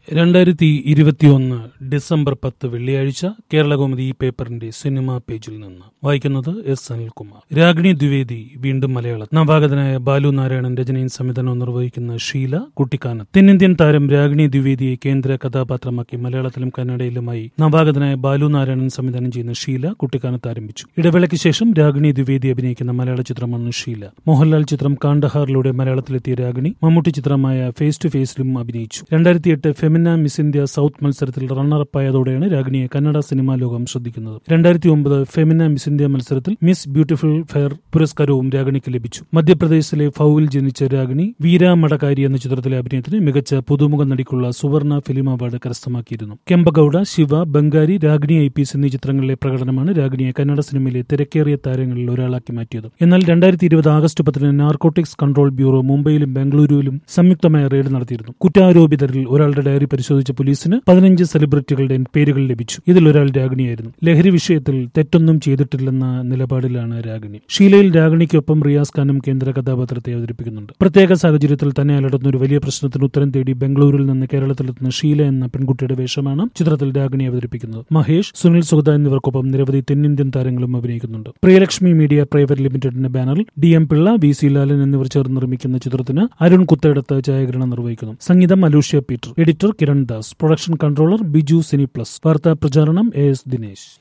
രണ്ടായിരത്തി ഇരുപത്തിയൊന്ന് ഡിസംബർ പത്ത് വെള്ളിയാഴ്ച കേരളകൗമുദി ഈ പേപ്പറിന്റെ സിനിമാ പേജിൽ നിന്ന് വായിക്കുന്നത് എസ് അനിൽകുമാർ രാഗിണി ദ്വിവേദി വീണ്ടും മലയാളം നവാഗതനായ ബാലു നാരായണൻ രചനയും സംവിധാനവും നിർവഹിക്കുന്ന ഷീല കുട്ടിക്കാനം തെന്നിന്ത്യൻ താരം രാഗിണി ദ്വിവേദിയെ കേന്ദ്ര കഥാപാത്രമാക്കി മലയാളത്തിലും കന്നഡയിലുമായി നവാഗതനായ ബാലു നാരായണൻ സംവിധാനം ചെയ്യുന്ന ഷീല കുട്ടിക്കാനത്ത് ആരംഭിച്ചു ഇടവേളയ്ക്ക് ശേഷം രാഗിണി ദ്വിവേദി അഭിനയിക്കുന്ന മലയാള ചിത്രമാണ് ഷീല മോഹൻലാൽ ചിത്രം കാണ്ഡഹാറിലൂടെ മലയാളത്തിലെത്തിയ രാഗിണി മമ്മൂട്ടി ചിത്രമായ ഫേസ് ടു ഫേസിലും അഭിനയിച്ചു രണ്ടായിരത്തി എട്ട് ഫെമിന മിസ് ഇന്ത്യ സൗത്ത് മത്സരത്തിൽ റണ്ണറപ്പായതോടെയാണ് രാഗിണിയെ കന്നഡ സിനിമാ ലോകം ശ്രദ്ധിക്കുന്നത് രണ്ടായിരത്തി ഒമ്പത് ഫെമിന മിസ് ഇന്ത്യ മത്സരത്തിൽ മിസ് ബ്യൂട്ടിഫുൾ ഫെയർ പുരസ്കാരവും രാഗിണിക്ക് ലഭിച്ചു മധ്യപ്രദേശിലെ ഫൌവിൽ ജനിച്ച രാഗിണി വീരാമടകാരി എന്ന ചിത്രത്തിലെ അഭിനയത്തിന് മികച്ച പുതുമുഖ നടിക്കുള്ള സുവർണ ഫിലിം അവാർഡ് കരസ്ഥമാക്കിയിരുന്നു Kempegowda Shiva Bangari Ragini I P S എന്നീ ചിത്രങ്ങളിലെ പ്രകടനമാണ് രാഗിണിയെ കന്നഡ സിനിമയിലെ തിരക്കേറിയ താരങ്ങളിൽ ഒരാളാക്കി മാറ്റിയത് എന്നാൽ രണ്ടായിരത്തി ഇരുപത് ആഗസ്റ്റ് പത്തിന് നാർക്കോട്ടിക്സ് കൺട്രോൾ ബ്യൂറോ മുംബൈയിലും ബംഗളൂരുവിലും സംയുക്തമായ റെയ്ഡ് നടത്തിയിരുന്നു കുറ്റാരോപിതരിൽ ഒരാളുടെ ഡയറി പരിശോധിച്ച പോലീസിന് പതിനഞ്ച് സെലിബ്രിറ്റികളുടെ പേരുകൾ ലഭിച്ചു ഇതിൽ ഒരാൾ രാഗിണിയായിരുന്നു ലഹരി വിഷയത്തിൽ തെറ്റൊന്നും ചെയ്തിട്ടില്ലെന്ന നിലപാടിലാണ് രാഗിണി ഷീലയിൽ രാഗിണിക്കൊപ്പം റിയാസ് ഖാനും കേന്ദ്ര കഥാപാത്രത്തെ അവതരിപ്പിക്കുന്നുണ്ട് പ്രത്യേക സാഹചര്യത്തിൽ തന്നെ അലട്ടുന്ന ഒരു വലിയ പ്രശ്നത്തിന് ഉത്തരം തേടി ബംഗളൂരിൽ നിന്ന് കേരളത്തിലെത്തുന്ന ഷീല എന്ന പെൺകുട്ടിയുടെ വേഷമാണ് ചിത്രത്തിൽ രാഗിണി അവതരിപ്പിക്കുന്നത് മഹേഷ് സുനിൽ സുഗത എന്നിവർക്കൊപ്പം നിരവധി തെന്നിന്ത്യൻ താരങ്ങളും അഭിനയിക്കുന്നുണ്ട് പ്രിയലക്ഷ്മി മീഡിയ പ്രൈവറ്റ് ലിമിറ്റഡിന്റെ ബാനറിൽ D M Pillai V C Lalan എന്നിവർ ചേർന്ന് നിർമ്മിക്കുന്ന ചിത്രത്തിന് അരുൺ കുത്തേടത്ത് ഛായാഗ്രഹണം നിർവഹിക്കുന്നു സംഗീതം അലൂഷ്യ Peter editor Kiran Das production controller Biju സിനി പ്ലസ് വാർത്താ പ്രചാരണം എ എസ് ദിനേശ്